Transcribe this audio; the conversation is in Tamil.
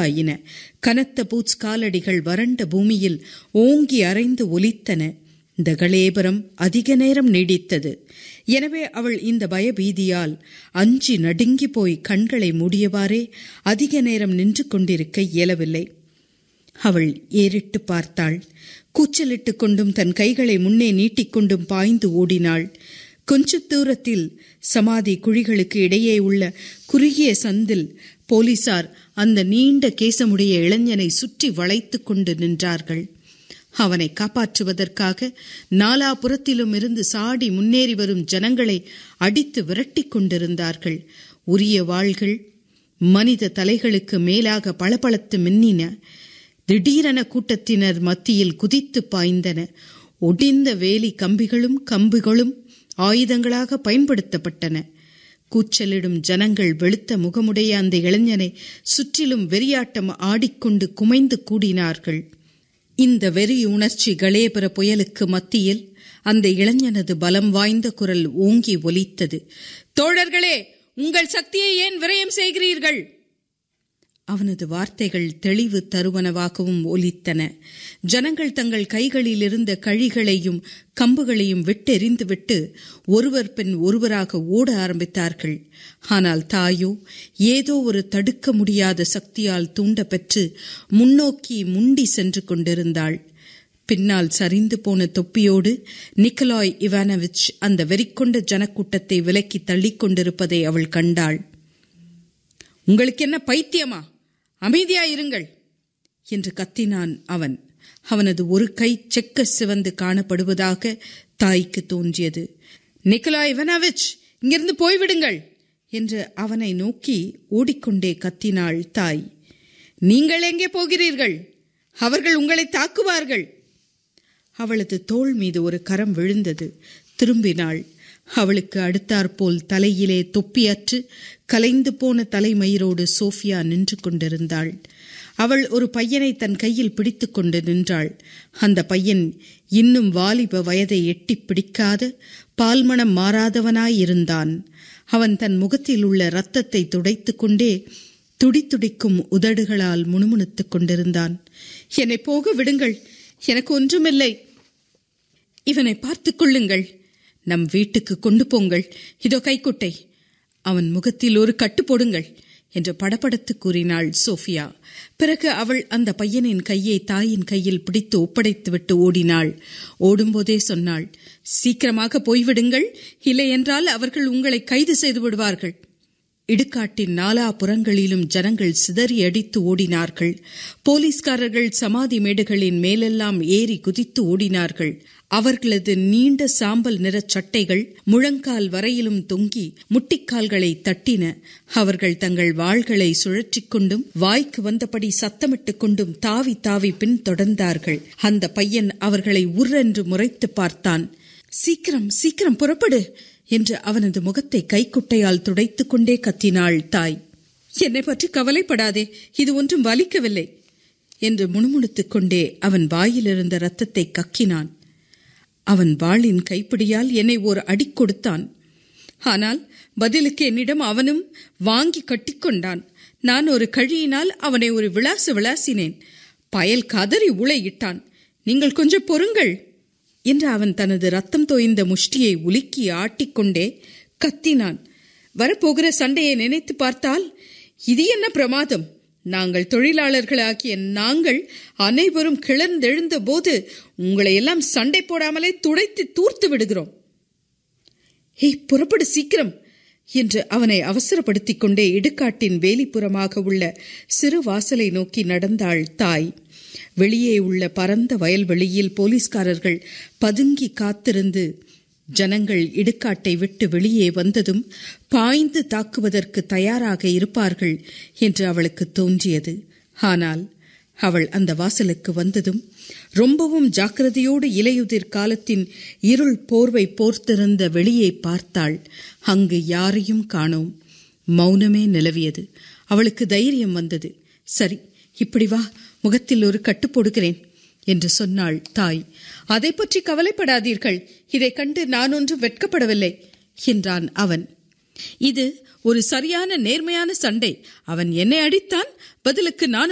உண்டாயின கனத்த பூட்ஸ் காலடிகள் வறண்ட பூமியில் ஓங்கி அரைந்து ஒலித்தன இந்த களேபரம் அதிக நேரம் நீடித்தது எனவே அவள் இந்த பயபீதியால் அஞ்சி நடுங்கி போய் கண்களை மூடியவாறே அதிக நேரம் நின்று கொண்டிருக்க இயலவில்லை அவள் ஏறிட்டு பார்த்தாள் கூச்சலிட்டுக் கொண்டும் தன் கைகளை முன்னே நீட்டிக்கொண்டும் பாய்ந்து ஓடினாள் கொஞ்ச தூரத்தில் சமாதி குழிகளுக்கு இடையே உள்ள குறுகிய சந்தில் போலீசார் அந்த நீண்ட கேசமுடைய இளைஞனை சுற்றி வளைத்துக் கொண்டு நின்றார்கள் அவனை காப்பாற்றுவதற்காக நாலாபுறத்திலும் இருந்து சாடி முன்னேறி வரும் ஜனங்களை அடித்து விரட்டிக் கொண்டிருந்தார்கள் உரிய வாள்கள் மனித தலைகளுக்கு மேலாக பளபளத்து மின்னின திடீரென கூட்டத்தினர் மத்தியில் குதித்து பாய்ந்தன ஒடிந்த வேலி கம்பிகளும் கம்புகளும் ஆயுதங்களாக பயன்படுத்தப்பட்டன கூச்சலிடும் ஜனங்கள் வெளுத்த முகமுடைய அந்த இளைஞனை சுற்றிலும் வெறியாட்டம் ஆடிக்கொண்டு குமைந்து கூடினார்கள் இந்த வெறி உணர்ச்சி களேபர புயலுக்கு மத்தியில் அந்த இளைஞனது பலம் வாய்ந்த குரல் ஓங்கி ஒலித்தது தோழர்களே உங்கள் சக்தியை ஏன் விரயம் செய்கிறீர்கள் அவனது வார்த்தைகள் தெளிவு தருவனவாகவும் ஒலித்தன ஜனங்கள் தங்கள் கைகளில் இருந்த கழிகளையும் கம்புகளையும் விட்டெறிந்துவிட்டு ஒருவர் பின் ஒருவராக ஓட ஆரம்பித்தார்கள் ஆனால் தாயோ ஏதோ ஒரு தடுக்க முடியாத சக்தியால் தூண்ட பெற்று முன்னோக்கி முண்டி சென்று கொண்டிருந்தாள் பின்னால் சரிந்து போன தொப்பியோடு நிக்கலாய் இவானவிச் அந்த வெறிக்கொண்ட ஜனக்கூட்டத்தை விலக்கி தள்ளிக் கொண்டிருப்பதை அவள் கண்டாள் உங்களுக்கு என்ன பைத்தியமா அமைதியாயிருங்கள் என்று கத்தினான் அவன் அவனது ஒரு கை செக்க சிவந்து காணப்படுவதாக தாய்க்கு தோன்றியது நிக்கலா இவனாவிச் இங்கிருந்து போய்விடுங்கள் என்று அவனை நோக்கி ஓடிக்கொண்டே கத்தினாள் தாய் நீங்கள் எங்கே போகிறீர்கள் அவர்கள் உங்களை தாக்குவார்கள் அவளது தோள் மீது ஒரு கரம் விழுந்தது திரும்பினாள் அவளுக்கு அடுத்தாற்போல் தலையிலே தொப்பியற்று கலைந்து போன தலைமயிரோடு சோஃபியா நின்று கொண்டிருந்தாள் அவள் ஒரு பையனை தன் கையில் பிடித்து கொண்டு நின்றாள் அந்த பையன் இன்னும் வாலிப வயதை எட்டி பிடிக்காத பால்மணம் மாறாதவனாயிருந்தான் அவன் தன் முகத்தில் உள்ள இரத்தத்தை துடைத்துக் கொண்டே துடித்துடிக்கும் உதடுகளால் முணுமுணுத்துக் கொண்டிருந்தான் என்னை போக விடுங்கள் எனக்கு ஒன்றுமில்லை இவனை பார்த்துக் கொள்ளுங்கள் நம் வீட்டுக்கு கொண்டு போங்கள் இதோ கைக்குட்டை அவன் முகத்தில் ஒரு கட்டு போடுங்கள் என்று படபடத்து கூறினாள் சோஃபியா பிறகு அவள் அந்த பையனின் கையை தாயின் கையில் பிடித்து ஒப்படைத்துவிட்டு ஓடினாள் ஓடும்போதே சொன்னாள் சீக்கிரமாக போய்விடுங்கள் இல்லையென்றால் அவர்கள் உங்களை கைது செய்து விடுவார்கள் இடுகாட்டின் நாலா புறங்களிலும் ஜனங்கள் சிதறி அடித்து ஓடினார்கள் போலீஸ்காரர்கள் சமாதி மேடுகளின் மேலெல்லாம் ஏறி குதித்து ஓடினார்கள் அவர்களது நீண்ட சாம்பல் நிறச் சட்டைகள் முழங்கால் வரையிலும் தொங்கி முட்டிக்கால்களை தட்டின அவர்கள் தங்கள் வாள்களை சுழற்றிக் கொண்டும் வாய்க்கு வந்தபடி சத்தமிட்டுக் கொண்டும் தாவி தாவி பின் தொடர்ந்தார்கள் அந்த பையன் அவர்களை உர்ரென்று முறைத்து பார்த்தான் சீக்கிரம் சீக்கிரம் புறப்படு என்று அவனது முகத்தை கைக்குட்டையால் துடைத்துக் கொண்டே கத்தினாள் தாய் என்னை பற்றி கவலைப்படாதே இது ஒன்றும் வலிக்கவில்லை என்று முணுமுணுத்துக் கொண்டே அவன் வாயிலிருந்த ரத்தத்தை கக்கினான் அவன் வாளின் கைப்பிடியால் என்னை ஒரு அடி கொடுத்தான் ஆனால் பதிலுக்கு என்னிடம் அவனும் வாங்கி கட்டிக்கொண்டான் நான் ஒரு கழியினால் அவனை ஒரு விளாசு விளாசினேன் பயல் கதறி உளையிட்டான் நீங்கள் கொஞ்சம் பொறுங்கள் என்று அவன் தனது ரத்தம் தோய்ந்த முஷ்டியை உலுக்கி ஆட்டிக்கொண்டே கத்தினான் வரப்போகிற சண்டையை நினைத்து பார்த்தால் இது என்ன பிரமாதம் நாங்கள் தொழிலாளர்களாகிய நாங்கள் அனைவரும் கிளர்ந்தெழுந்த போது உங்களை எல்லாம் சண்டை போடாமலே துடைத்து தூர்த்து விடுகிறோம் ஏய் புறப்படு சீக்கிரம் என்று அவனை அவசரப்படுத்திக் கொண்டே இடுகாட்டின் வேலிப்புறமாக உள்ள சிறு வாசலை நோக்கி நடந்தாள் தாய் வெளியே உள்ள பரந்த வயல்வெளியில் போலீஸ்காரர்கள் பதுங்கி காத்திருந்து ஜனங்கள் இடுகாட்டை விட்டு வெளியே வந்ததும் பாய்ந்து தாக்குவதற்கு தயாராக இருப்பார்கள் என்று அவளுக்கு தோன்றியது ஆனால் அவள் அந்த வாசலுக்கு வந்ததும் ரொம்பவும் ஜாக்கிரதையோடு இலையுதிர் காலத்தின் இருள் போர்வை போர்த்திருந்த வெளியே பார்த்தாள் அங்கு யாரையும் காணோம் மௌனமே நிலவியது அவளுக்கு தைரியம் வந்தது சரி இப்படி வா முகத்தில் ஒரு கட்டு போடுகிறேன் என்று சொன்னாள் தாய் அதை பற்றி கவலைப்படாதீர்கள் இதை கண்டு நான் ஒன்றும் வெட்கப்படவில்லை என்றான் அவன் இது ஒரு சரியான நேர்மையான சண்டை அவன் என்னை அடித்தான் பதிலுக்கு நான்